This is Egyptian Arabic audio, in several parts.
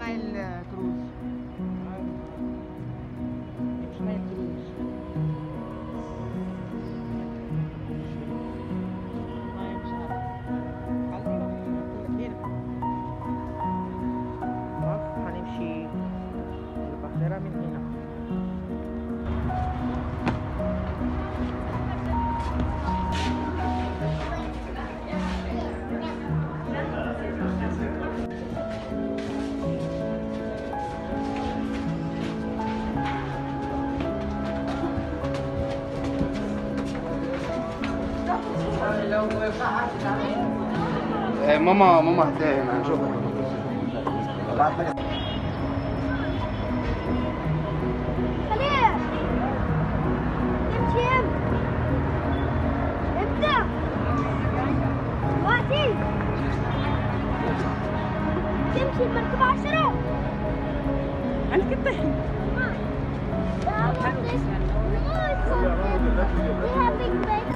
نايل كروز مش نايل كروز والله مش عارف. خلينا في- هنا. خلاص هنمشي البحيرة من هنا آه، ماما ماما هتلاقي انا هشوفها خليل تمشي ابدأ دلوقتي تمشي المركبة عشرة أنا كنت فيها بيج بيج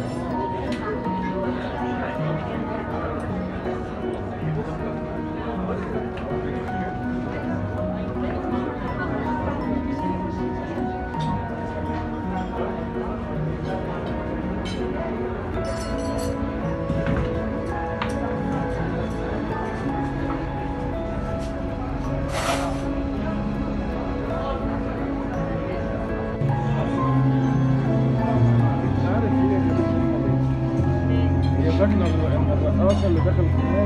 هي ساكنه الرقاصه اللي دخلت هناك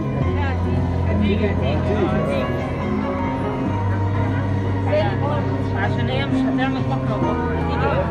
عشان هي مش هتعمل فقرة وفقرة هتيجي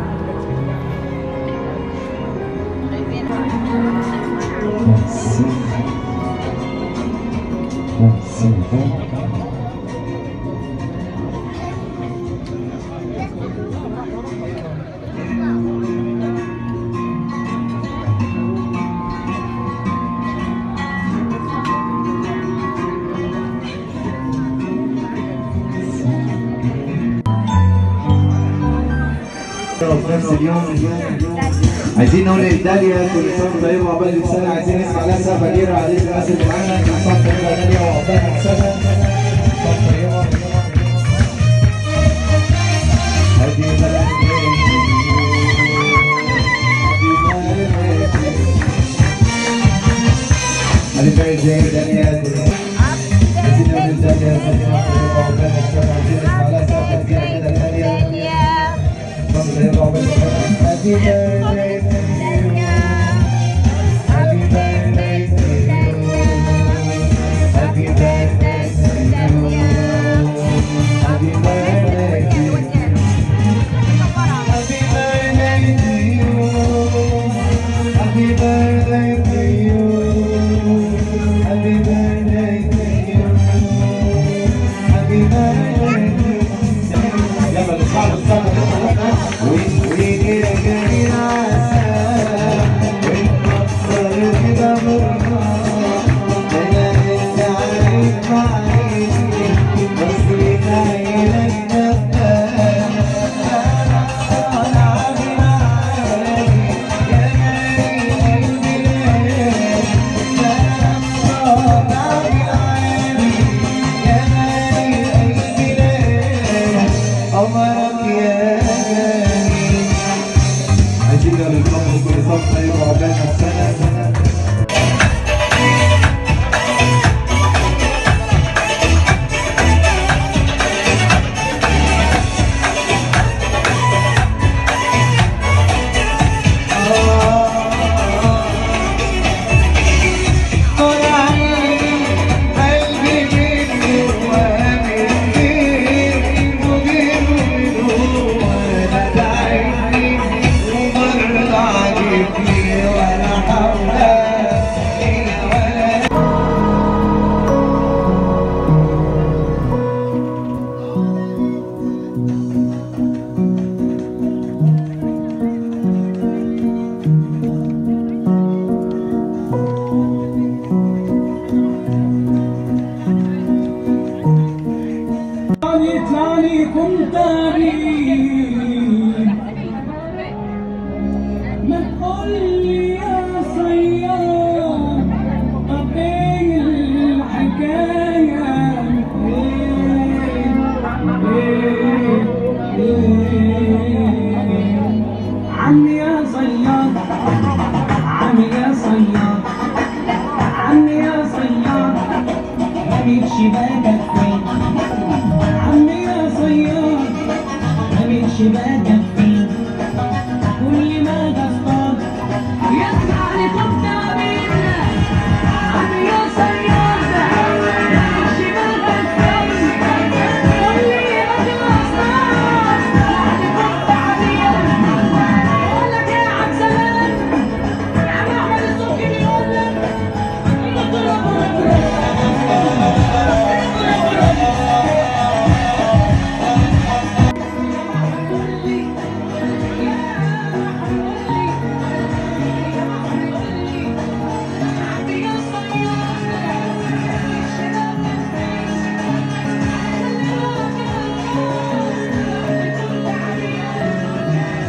في نفس اليوم عايزين نقول لداليا كل سنه وانت طيبه وعقبال السنه عايزين نسمع لها سقفه كبيره عايزين الناس اللي معانا كل سنه وانت طيبه يا داليا وعقبالها السنه كل سنه وانت طيبه هدي بلد هدي بلد داليا عايزين نقول لداليا كل سنه وانت طيبه وعقبالها السنه عايزين نسمع لها سقفه كبيره كده لداليا Happy birthday to you. Happy birthday to you. Happy birthday to you. Happy birthday to you. Happy birthday to you. Happy birthday to you. Happy birthday to you. Happy birthday to you. يلا نسمع له الصلاة ويجي جميل عسى ونكسر كده بالنار انا لسه عايش معاك بس عينك نفاك انا عامل معاك يا مالي البلاد انا عامل عالي يا مالي البلاد قمرك يا جميل عايزين نقول لكم كل سنه وانتم طيبه وعقبالنا السنه طول عيني قلبي مني وامن بيه مدير وانا تعبني ومرضى عاجبني ولا حول ولا يطلعني كنت ما تقول لي يا صياد طب ايه الحكاية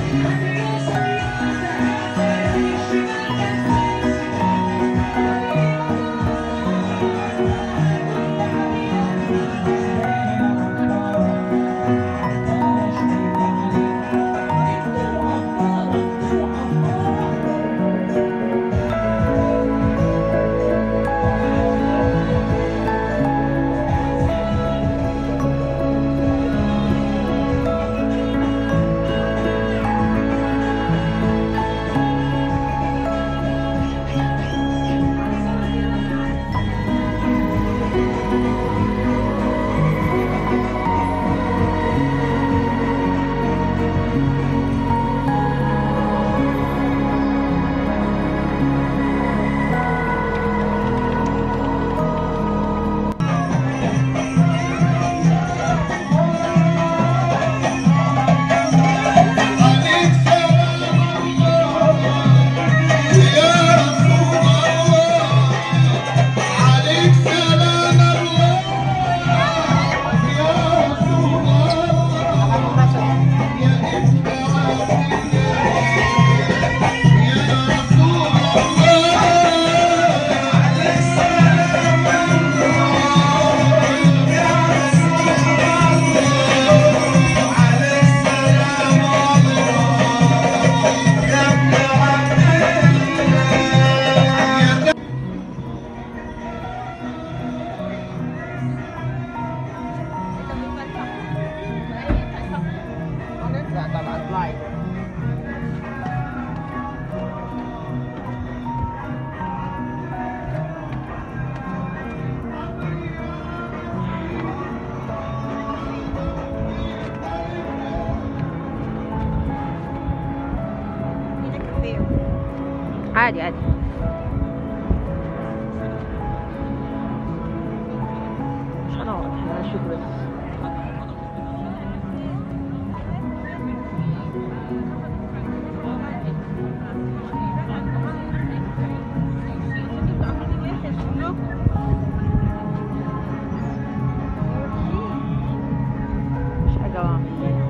عادي عادي مش هنقعد احنا هنشوف بس مش حاجة بعمل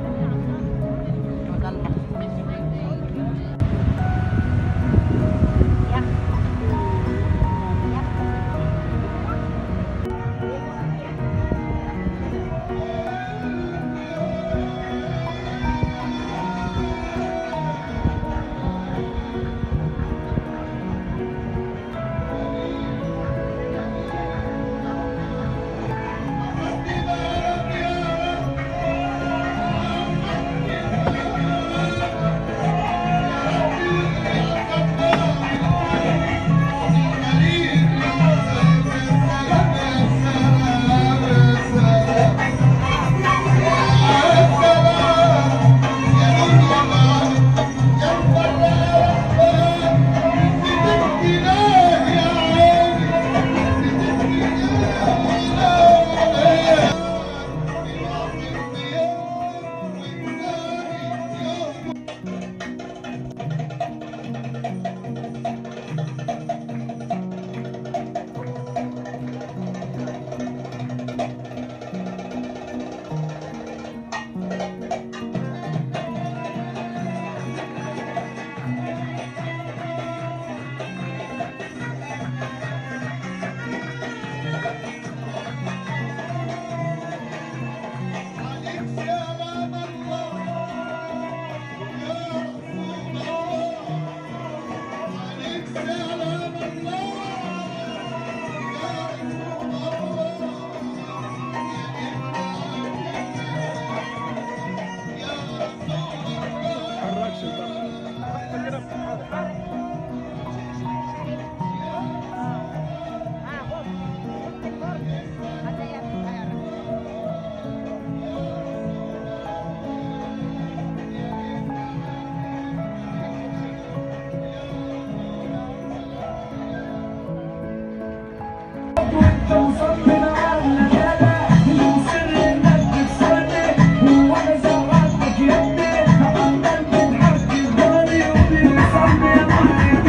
Yeah.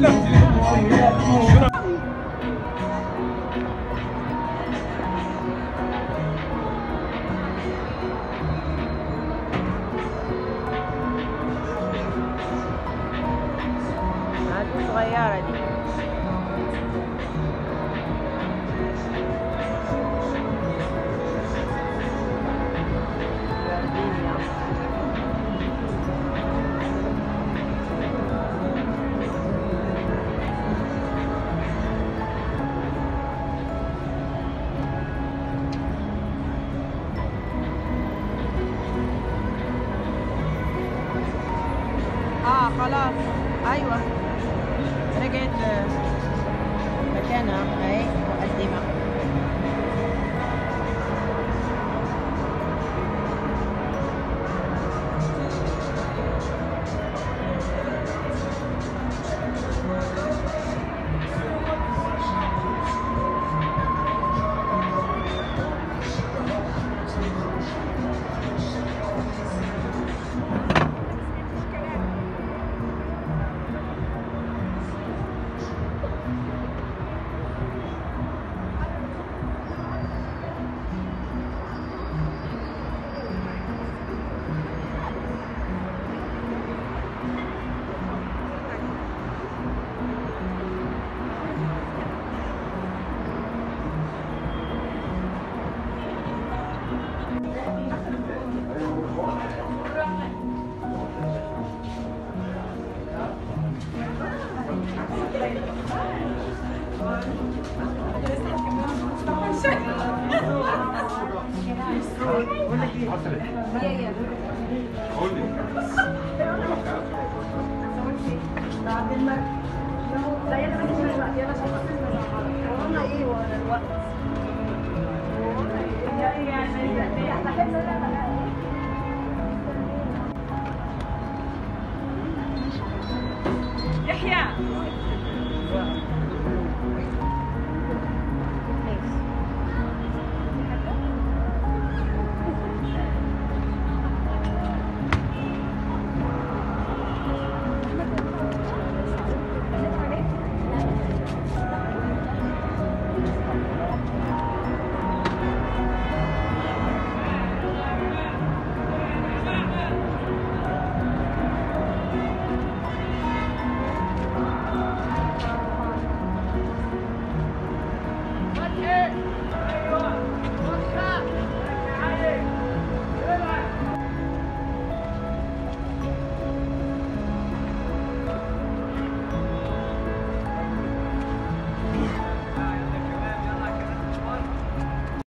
هذه الصغيرة دي جاردينيا. اه خلاص ايوه رجعت آه، مكانها اهي مقدمة قول لي